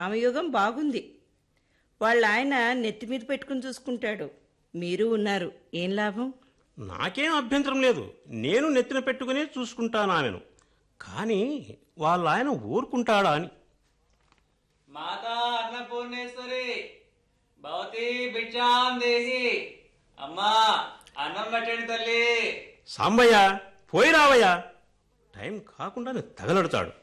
ఆమె యోగం బాగుంది వాళ్ళ ఆయన నెత్తి మీద పెట్టుకుని చూసుకుంటాడు మీరు ఉన్నారు ఏం లాభం నాకేం అభ్యంతరం లేదు నేను నెత్తిన పెట్టుకునే చూసుకుంటాను ఆమెను కానీ వాళ్ళ ఆయన ఊరుకుంటాడా అని మాతా అన్నపూర్ణేశ్వరి భవతి భిక్షాం దేహి అమ్మా అన్నం పెట్టండి తల్లి సాంబయ్య పోయి రావయ్యా టైం కాకుండానే తగలడతాడు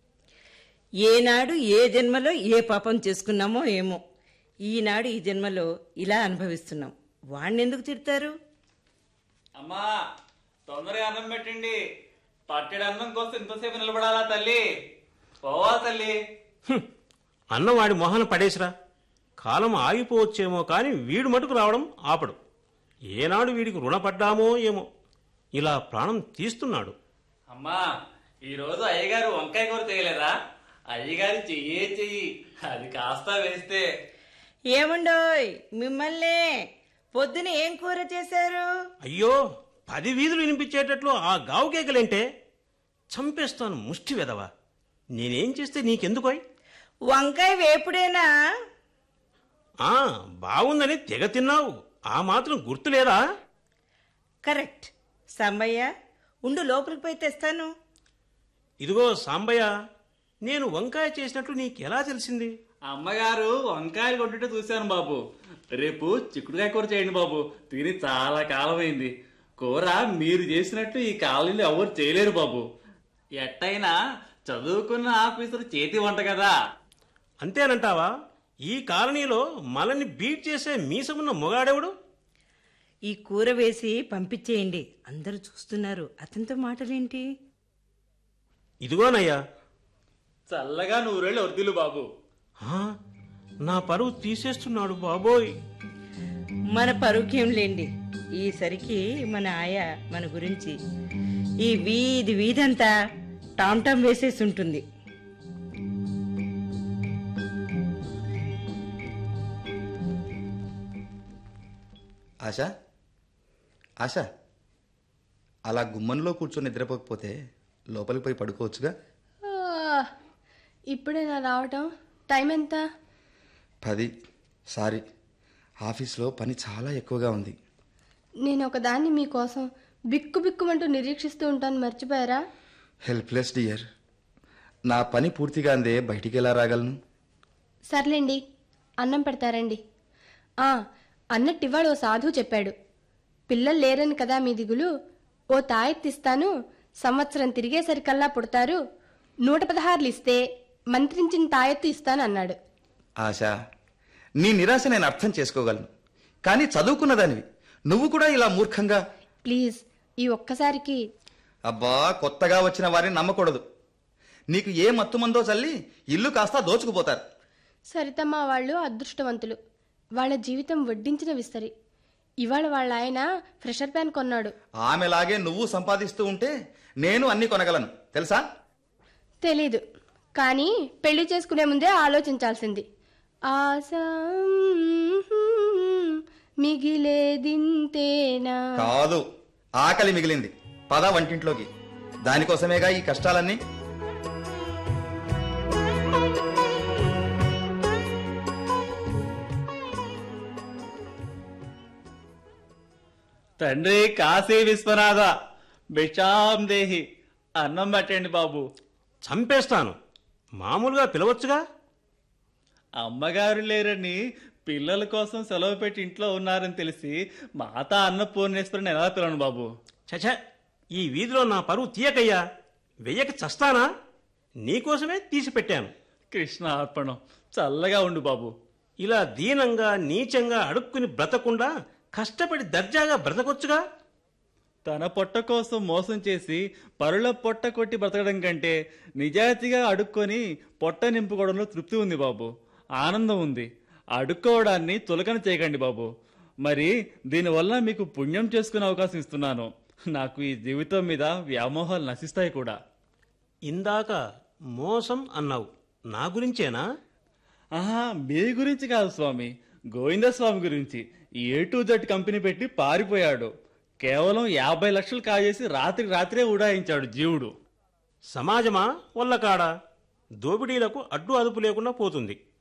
ఏనాడు ఏ జన్మలో ఏ పాపం చేసుకున్నామో ఏమో ఈనాడు ఈ జన్మలో ఇలా అనుభవిస్తున్నాం వాణ్ణి ఎందుకు తిడతారు అమ్మా తొందరగా అన్నం పెట్టండి పట్టెడు అన్నం కోసం ఇంతసేపు నిలబడాలా తల్లి పోవా తల్లి హ్మ్. అన్నం వాడి మొహాన పడేసిరా కాలం ఆగిపోవచ్చేమో కానీ వీడు మటుకు రావడం ఆపడు ఏనాడు వీడికి రుణపడ్డామో ఏమో ఇలా ప్రాణం తీస్తున్నాడు అమ్మా ఈ రోజు అయ్యగారు వంకాయ కూర చేయలేదా అయ్యగారు చెయ్యే చెయ్యి అది కాస్త వేస్తే ఏమండోయ్ మిమ్మల్నే పొద్దున ఏం కూర చేశారు అయ్యో పది వీధులు వినిపించేటట్లు ఆ గావు కేకలేంటే చంపేస్తాను ముష్టి వెదవా నేనేం చేస్తే నీకెందుకోయ్ వంకాయ వేపుడేనా ఆ బాగుందని తెగ తిన్నావు ఆ మాత్రం గుర్తులేదా కరెక్ట్ సాంబయ్య ఉండు లోపలికి పోయి తెస్తాను ఇదిగో సాంబయ్య నేను వంకాయ చేసినట్లు నీకెలా తెలిసింది అమ్మగారు వంకాయలు కొట్టుంటే చూశాను బాబు రేపు చిక్కుడుకాయ కూర చేయండి బాబు తిని చాలా కాలమైంది కూర మీరు చేసినట్టు ఈ కాలనీలో ఎవరు చేయలేరు బాబు ఎట్టయినా చదువుకున్న ఆఫీసర్ చేతి వంట కదా అంతేనంటావా ఈ కాలనీలో మనల్ని బీట్ చేసే మీసమున్న మొగాడెవడు ఈ కూర వేసి పంపించేయండి అందరూ చూస్తున్నారు అతనితో మాటలేంటి ఇదిగోనయ్యా చల్లగా నూరేళ్ళు వర్దిలు బాబు ఆ, నా పరువు తీసేస్తున్నాడు బాబోయ్ మన పరుఖ్యం లేండి ఈసరికి మన ఆయ మన గురించి ఈ వీధి వీధంతా టామ్ టామ్ వేసేసి ఉంటుంది ఆశ ఆశ అలా గుమ్మంలో కూర్చొని నిద్రపోకపోతే లోపలికి పోయి పడుకోవచ్చుగా ఆ, ఇప్పుడేనా రావటం టైం ఎంత పది సారీ ఆఫీస్లో పని చాలా ఎక్కువగా ఉంది నేను ఒకదాన్ని మీకోసం బిక్కు బిక్కుమంటూ నిరీక్షిస్తూ ఉంటాను మర్చిపోయారా హెల్ప్లెస్ డియర్ నా పని పూర్తిగా అందే బయటికి ఎలా రాగలను సర్లేండి అన్నం పెడతారండి ఆ అన్నట్టు ఇవాడు ఓ సాధువు చెప్పాడు పిల్లలు లేరని కదా మీ దిగులు ఓ తాయెత్తిస్తాను సంవత్సరం తిరిగేసరికల్లా పుడతారు నూట పదహారులు ఇస్తే మంత్రించిన తాయెత్తు ఇస్తాను అన్నాడు ఆశ నీ నిరాశ నేను అర్థం చేసుకోగలను కానీ చదువుకున్నదానివి నువ్వు కూడా ఇలా మూర్ఖంగా ప్లీజ్ ఈ ఒక్కసారికి అబ్బా కొత్తగా వచ్చిన వారిని నమ్మకూడదు నీకు ఏ మత్తుమందో చల్లి ఇల్లు కాస్త దోచుకుపోతారు సరితమ్మ వాళ్ళు అదృష్టవంతులు వాళ్ళ జీవితం వడ్డించిన విస్తరి ఇవాళ వాళ్ళ ఆయన ఫ్రెషర్ ప్యాన్ కొన్నాడు ఆమెలాగే నువ్వు సంపాదిస్తూ ఉంటే నేను అన్ని కొనగలను తెలుసా తెలీదు కానీ పెళ్లి చేసుకునే ముందే ఆలోచించాల్సింది ఆశ మిగిలేదింతేనా కాదు ఆకలి మిగిలింది పద వంటింట్లోకి దానికోసమేగా ఈ కష్టాలన్నీ తండ్రి కాశీ విశ్వనాథ భిక్షాం దేహి అన్నం పెట్టండి బాబు చంపేస్తాను మామూలుగా పిలవచ్చుగా అమ్మగారు లేరని పిల్లల కోసం సెలవు పెట్టి ఇంట్లో ఉన్నారని తెలిసి మాతా అన్నపూర్ణేశ్వరిని ఎలా పిలను బాబు చచ ఈ వీధిలో నా పరువు తీయకయ్యా వెయ్యక చస్తానా నీకోసమే తీసి పెట్టాను కృష్ణ అర్పణం చల్లగా ఉండు బాబు ఇలా దీనంగా నీచంగా అడుక్కుని బ్రతకుండా కష్టపడి దర్జాగా బ్రతకొచ్చుగా తన పొట్ట కోసం మోసం చేసి పరుల పొట్ట కొట్టి బ్రతకడం కంటే నిజాయితీగా అడుక్కొని పొట్ట నింపుకోవడంలో తృప్తి ఉంది బాబు ఆనందం ఉంది అడుక్కోవడాన్ని తులకన చేయకండి బాబు మరి దీనివల్ల మీకు పుణ్యం చేసుకునే అవకాశం ఇస్తున్నాను నాకు ఈ జీవితం మీద వ్యామోహాలు నశిస్తాయి కూడా ఇందాక మోసం అన్నావు నా గురించేనా ఆహా మీ గురించి కాదు స్వామి గోవింద స్వామి గురించి ఏ టు జెడ్ కంపెనీ పెట్టి పారిపోయాడు కేవలం యాభై లక్షలు కాజేసి రాత్రికి రాత్రే ఉడాయించాడు జీవుడు సమాజమా వల్ల కాడా దోపిడీలకు అడ్డు అదుపు లేకుండా పోతుంది